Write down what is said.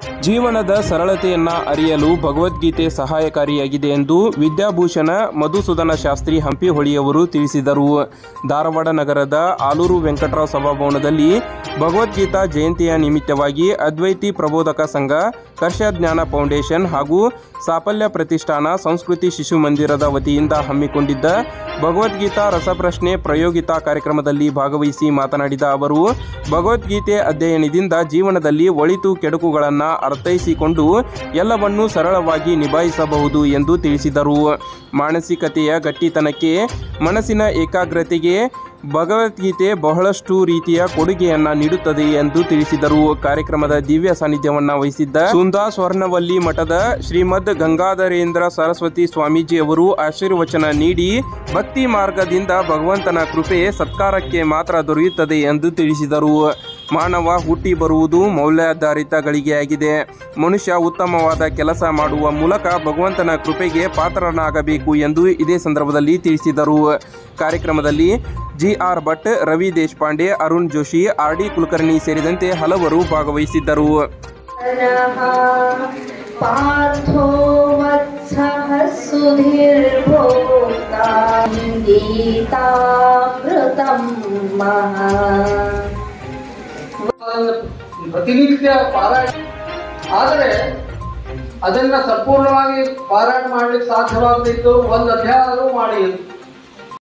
ಜೀವನದ ಸರಳತೆಯನ್ನ ಅರಿಯಲು ಭಗವದ್ಗೀತೆ ಸಹಾಯಕಾರಿಯಾಗಿದೆ ಎಂದು ವಿದ್ಯಾಭೂಷಣ ಮಧುಸೂದನ ಶಾಸ್ತ್ರಿ ಹಂಪಿಹೊಳಿಯವರು ತಿಳಿಸಿದರು ಧಾರವಾಡ ನಗರದ ಆಲೂರು ವೆಂಕಟರಾವ್ ಸಭಾಭವನದಲ್ಲಿ ಭಗವದ್ಗೀತಾ ಜಯಂತಿಯ ನಿಮಿತ್ತವಾಗಿ ಅದ್ವೈತಿ ಪ್ರಬೋಧಕ ಸಂಘ ಕರ್ಷಜ್ಞಾನ ಫೌಂಡೇಶನ್ ಹಾಗೂ ಸಾಫಲ್ಯ ಪ್ರತಿಷ್ಠಾನ ಸಂಸ್ಕೃತಿ ಶಿಶು ಮಂದಿರದ ವತಿಯಿಂದ ಹಮ್ಮಿಕೊಂಡಿದ್ದ ಭಗವದ್ಗೀತಾ ರಸಪ್ರಶ್ನೆ ಪ್ರಯೋಗಿತಾ ಕಾರ್ಯಕ್ರಮದಲ್ಲಿ ಭಾಗವಹಿಸಿ ಮಾತನಾಡಿದ ಅವರು ಭಗವದ್ಗೀತೆ ಅಧ್ಯಯನದಿಂದ ಜೀವನದಲ್ಲಿ ಒಳಿತು ಕೆಡುಕುಗಳನ್ನು ಅರ್ಥೈಸಿಕೊಂಡು ಎಲ್ಲವನ್ನೂ ಸರಳವಾಗಿ ನಿಭಾಯಿಸಬಹುದು ಎಂದು ತಿಳಿಸಿದರು ಮಾನಸಿಕತೆಯ ಗಟ್ಟಿತನಕ್ಕೆ ಮನಸ್ಸಿನ ಏಕಾಗ್ರತೆಗೆ ಭಗವದ್ಗೀತೆ ಬಹಳಷ್ಟು ರೀತಿಯ ಕೊಡುಗೆಯನ್ನ ನೀಡುತ್ತದೆ ಎಂದು ತಿಳಿಸಿದರು ಕಾರ್ಯಕ್ರಮದ ದಿವ್ಯ ಸಾನ್ನಿಧ್ಯವನ್ನ ವಹಿಸಿದ್ದ ಸುಂದಾ ಸ್ವರ್ಣವಲ್ಲಿ ಮಠದ ಶ್ರೀಮದ್ ಗಂಗಾಧರೇಂದ್ರ ಸರಸ್ವತಿ ಸ್ವಾಮೀಜಿ ಅವರು ಆಶೀರ್ವಚನ ನೀಡಿ ಭಕ್ತಿ ಮಾರ್ಗದಿಂದ ಭಗವಂತನ ಕೃಪೆ ಸತ್ಕಾರಕ್ಕೆ ಮಾತ್ರ ದೊರೆಯುತ್ತದೆ ಎಂದು ತಿಳಿಸಿದರು ಮಾನವ ಹುಟ್ಟಿ ಬರುವುದು ಮೌಲ್ಯಾಧಾರಿತ ಗಳಿಗೆಯಾಗಿದೆ ಮನುಷ್ಯ ಉತ್ತಮವಾದ ಕೆಲಸ ಮಾಡುವ ಮೂಲಕ ಭಗವಂತನ ಕೃಪೆಗೆ ಪಾತ್ರನಾಗಬೇಕು ಎಂದು ಇದೇ ಸಂದರ್ಭದಲ್ಲಿ ತಿಳಿಸಿದರು ಕಾರ್ಯಕ್ರಮದಲ್ಲಿ G R Bhat Ravi Deshpande Arun Joshi R D Kulkarni ಸೇರಿದಂತೆ ಹಲವರು ಭಾಗವಹಿಸಿದ್ದರು नः पार्थो वत्सः सुधीर्भोक्ता गीतामृतं महा ಪ್ರತಿನಿತ್ಯ ಪಾರಾಯಣ ಆದರೆ ಅದನ್ನ ಸಂಪೂರ್ಣವಾಗಿ ಪಾರಾಯಣ ಮಾಡ್ಲಿಕ್ಕೆ ಸಾಧ್ಯವಾಗದಿತ್ತು ಒಂದು ಅಧ್ಯಾಯ ಆದರೂ ಮಾಡಿ